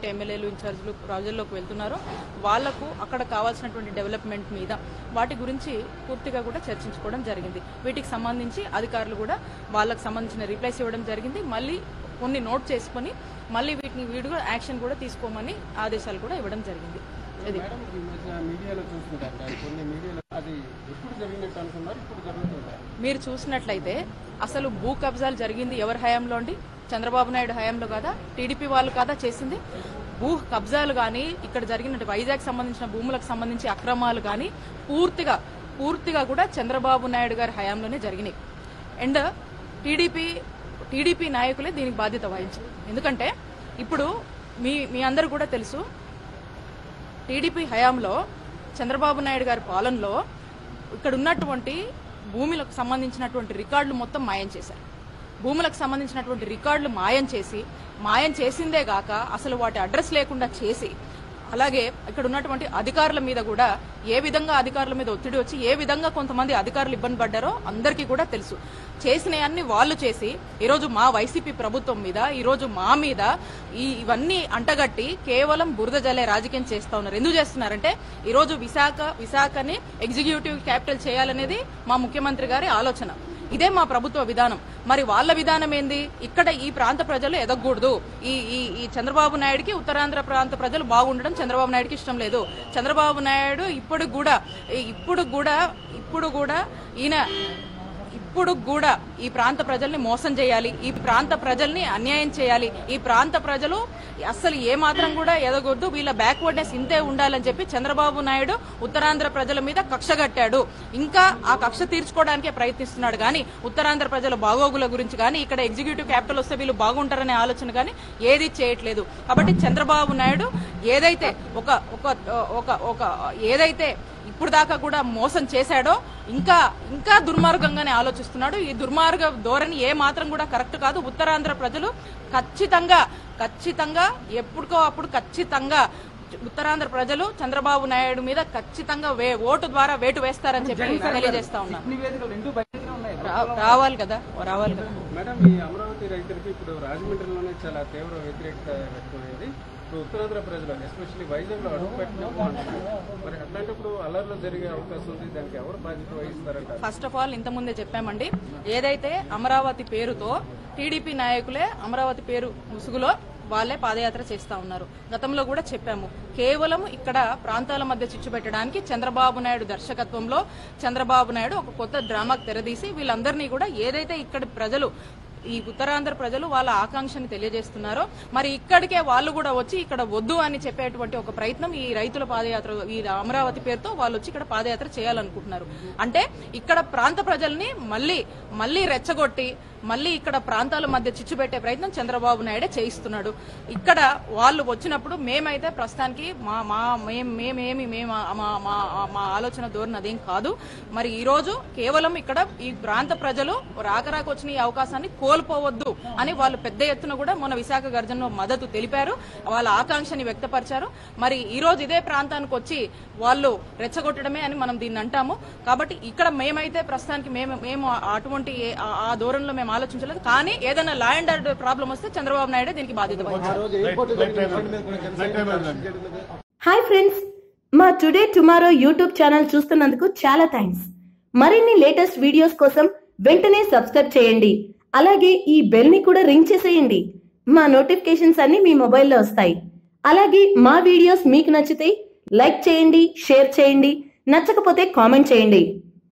ఎవరైతే ఎమ్మెల్యేలు ఇన్ఛార్జీలు ప్రజల్లోకి వెళ్తున్నారో వాళ్లకు అక్కడ కావాల్సినటువంటి డెవలప్మెంట్ మీద వాటి గురించి పూర్తిగా కూడా చర్చించుకోవడం జరిగింది వీటికి సంబంధించి అధికారులు కూడా వాళ్ళకి సంబంధించిన రిప్లైస్ ఇవ్వడం జరిగింది మళ్ళీ కొన్ని నోట్ చేసుకొని మళ్ళీ వీటిని వీడిగా యాక్షన్ కూడా తీసుకోమని ఆదేశాలు కూడా ఇవ్వడం జరిగింది ఇది మేడం ఈ మధ్య మీడియాలో చూస్తుంటారు కానీ కొన్ని మీడియాలో అది ఎప్పుడు జరిగినట్టు అనుకున్నారు ఇప్పుడు జరుగుతుందా మీరు చూసినట్లయితే అసలు భూ కబ్జాలు జరిగింది ఎవరి హయాంలో అండి చంద్రబాబు నాయుడు హయాంలో కదా టీడీపీ వాళ్ళు కదా చేసింది భూ కబ్జాలు కానీ ఇక్కడ జరిగిన వైజాగ్ సంబంధించిన భూములకు సంబంధించి అక్రమాలు కానీ పూర్తిగా పూర్తిగా కూడా చంద్రబాబు నాయుడు గారి హయాంలోనే జరిగినాయి అండ్ టీడీపీ టీడీపీ నాయకులే దీనికి బాధ్యత వహించారు ఎందుకంటే ఇప్పుడు మీ మీ అందరు కూడా తెలుసు టీడీపీ హయాంలో చంద్రబాబు నాయుడు గారి పాలనలో ఇక్కడ ఉన్నటువంటి భూములకు సంబంధించినటువంటి రికార్డులు మొత్తం మాయం చేశారు భూములకు సంబంధించినటువంటి రికార్డులు మాయం చేసి మాయం చేసిందే గాక అసలు వాటి అడ్రస్ లేకుండా చేసి అలాగే ఇక్కడ ఉన్నటువంటి అధికారుల మీద కూడా ఏ విధంగా అధికారుల మీద ఒత్తిడి వచ్చి ఏ విధంగా కొంతమంది అధికారులు ఇబ్బంది పడ్డారో అందరికీ కూడా తెలుసు చేసినవన్నీ వాళ్ళు చేసి ఈరోజు మా వైసీపీ ప్రభుత్వం మీద ఈరోజు మా మీద ఈ ఇవన్నీ అంటగట్టి కేవలం బురద జల్లే రాజకీయం చేస్తా ఉన్నారు ఎందుకు చేస్తున్నారంటే ఈరోజు విశాఖ విశాఖని ఎగ్జిక్యూటివ్ క్యాపిటల్ చేయాలనేది మా ముఖ్యమంత్రి గారి ఆలోచన ఇదే మా ప్రభుత్వ విధానం మరి వాళ్ళ విధానం ఏంది ఇక్కడ ఈ ప్రాంత ప్రజలు ఎదగకూడదు ఈ ఈ ఈ చంద్రబాబు నాయుడుకి ఉత్తరాంధ్ర ప్రాంత ప్రజలు బాగుండడం చంద్రబాబు నాయుడుకి ఇష్టం లేదు చంద్రబాబు నాయుడు ఇప్పుడు కూడా ఇప్పుడు కూడా ఇప్పుడు కూడా ఈయన ఇప్పుడు కూడా ఈ ప్రాంత ప్రజల్ని మోసం చేయాలి ఈ ప్రాంత ప్రజల్ని అన్యాయం చేయాలి ఈ ప్రాంత ప్రజలు అస్సలు ఏ మాత్రం కూడా ఎదగొద్దు వీళ్ళ బ్యాక్వర్డ్నెస్ ఇంతే ఉండాలని చెప్పి చంద్రబాబు నాయుడు ఉత్తరాంధ్ర ప్రజల మీద కక్ష కట్టాడు ఇంకా ఆ కక్ష తీర్చుకోవడానికే ప్రయత్నిస్తున్నాడు కానీ ఉత్తరాంధ్ర ప్రజల బాగోగుల గురించి కానీ ఇక్కడ ఎగ్జిక్యూటివ్ క్యాపిటల్ వస్తే వీళ్ళు బాగుంటారనే ఆలోచన కానీ ఏది చేయట్లేదు కాబట్టి చంద్రబాబు నాయుడు ఏదైతే ఒక ఒక ఒక ఒక ఏదైతే ఇప్పుడు దాకా కూడా మోసం చేశాడో ఇంకా ఇంకా దుర్మార్గంగానే ఆలోచిస్తున్నాడు ఈ దుర్మార్గ ధోరణి ఏ మాత్రం కూడా కరెక్ట్ కాదు ఉత్తరాంధ్ర ప్రజలు ఖచ్చితంగా ఖచ్చితంగా ఎప్పుడుకో అప్పుడు ఖచ్చితంగా ఉత్తరాంధ్ర ప్రజలు చంద్రబాబు నాయుడు మీద ఖచ్చితంగా వే- ఓటు ద్వారా వేటు వేస్తారని చెప్పి తెలియజేస్తా ఉన్నాను నివేదికలు రెండు బయటనే ఉన్నాయి రా- రావాలి కదా రావాలి కదా మేడం ఈ అమరావతి రైతులకి ఇప్పుడు రాజమండ్రిలోనే చాలా తీవ్ర వ్యతిరేకత వ్యక్తమైంది ఇప్పుడు ఉత్తరాంధ్ర ప్రజలు ఎస్పెషల్లీ వైజాగ్ లో అడుగు పెట్టినప్పుడు అంటున్నారు. మరి అట్లాంటప్పుడు అల్లర్లు జరిగే అవకాశం ఉంది దానికి ఎవరు బాధ్యత వహిస్తారంటారు ఫస్ట్ ఆఫ్ ఆల్ ఇంతకుముందే చెప్పామండి ఏదైతే అమరావతి పేరుతో టీడీపీ నాయకులే అమరావతి పేరు ముసుగులో వాళ్ళే పాదయాత్ర చేస్తా ఉన్నారు గతంలో కూడా చెప్పాము కేవలం ఇక్కడ ప్రాంతాల మధ్య చిచ్చు పెట్టడానికి చంద్రబాబు నాయుడు దర్శకత్వంలో చంద్రబాబు నాయుడు ఒక కొత్త డ్రామాకు తెరదీసి వీళ్ళందరినీ కూడా ఏదైతే ఇక్కడ ప్రజలు ఈ ఉత్తరాంధ్ర ప్రజలు వాళ్ళ ఆకాంక్షని తెలియజేస్తున్నారో మరి ఇక్కడికే వాళ్ళు కూడా వచ్చి ఇక్కడ వద్దు అని చెప్పేటువంటి ఒక ప్రయత్నం ఈ రైతుల పాదయాత్ర ఈ అమరావతి పేరుతో వాళ్ళు వచ్చి ఇక్కడ పాదయాత్ర చేయాలనుకుంటున్నారు అంటే ఇక్కడ ప్రాంత ప్రజల్ని మళ్ళీ మళ్ళీ రెచ్చగొట్టి మళ్ళీ ఇక్కడ ప్రాంతాల మధ్య చిచ్చు పెట్టే ప్రయత్నం చంద్రబాబు నాయుడే చేయిస్తున్నాడు ఇక్కడ వాళ్ళు వచ్చినప్పుడు మేమైతే ప్రస్తుతానికి మా మా మేం మేమేమి మేము మా మా మా ఆలోచన ధోరణి అదేం కాదు మరి ఈ రోజు కేవలం ఇక్కడ ఈ ప్రాంత ప్రజలు రాకరాకు వచ్చిన ఈ అవకాశాన్ని కోల్పోవద్దు అని వాళ్ళు పెద్ద ఎత్తున కూడా మొన్న విశాఖ గర్జనలో మద్దతు తెలిపారు వాళ్ళ ఆకాంక్షని వ్యక్తపరిచారు మరి ఈ రోజు ఇదే ప్రాంతానికి వచ్చి వాళ్ళు రెచ్చగొట్టడమే అని మనం దీన్ని అంటాము కాబట్టి ఇక్కడ మేమైతే ప్రస్తుతానికి మేము మేము అటువంటి ఏ- ఆ- ఆ ధోరణిలో మేము ఆలోచించలేదు కానీ ఏదైనా లా అండ్ ఆర్డర్ ప్రాబ్లం వస్తే చంద్రబాబు నాయుడు దీనికి బాధ్యత వహించారు హాయ్ ఫ్రెండ్స్ మా టుడే టుమారో యూట్యూబ్ ఛానల్ చూస్తున్నందుకు చాలా థ్యాంక్స్ మరిన్ని లేటెస్ట్ వీడియోస్ కోసం వెంటనే సబ్స్క్రైబ్ చేయండి అలాగే ఈ బెల్ ని కూడా రింగ్ చేసేయండి మా నోటిఫికేషన్స్ అన్ని మీ మొబైల్లో వస్తాయి అలాగే మా వీడియోస్ మీకు నచ్చితే లైక్ చేయండి షేర్ చేయండి నచ్చకపోతే కామెంట్ చేయండి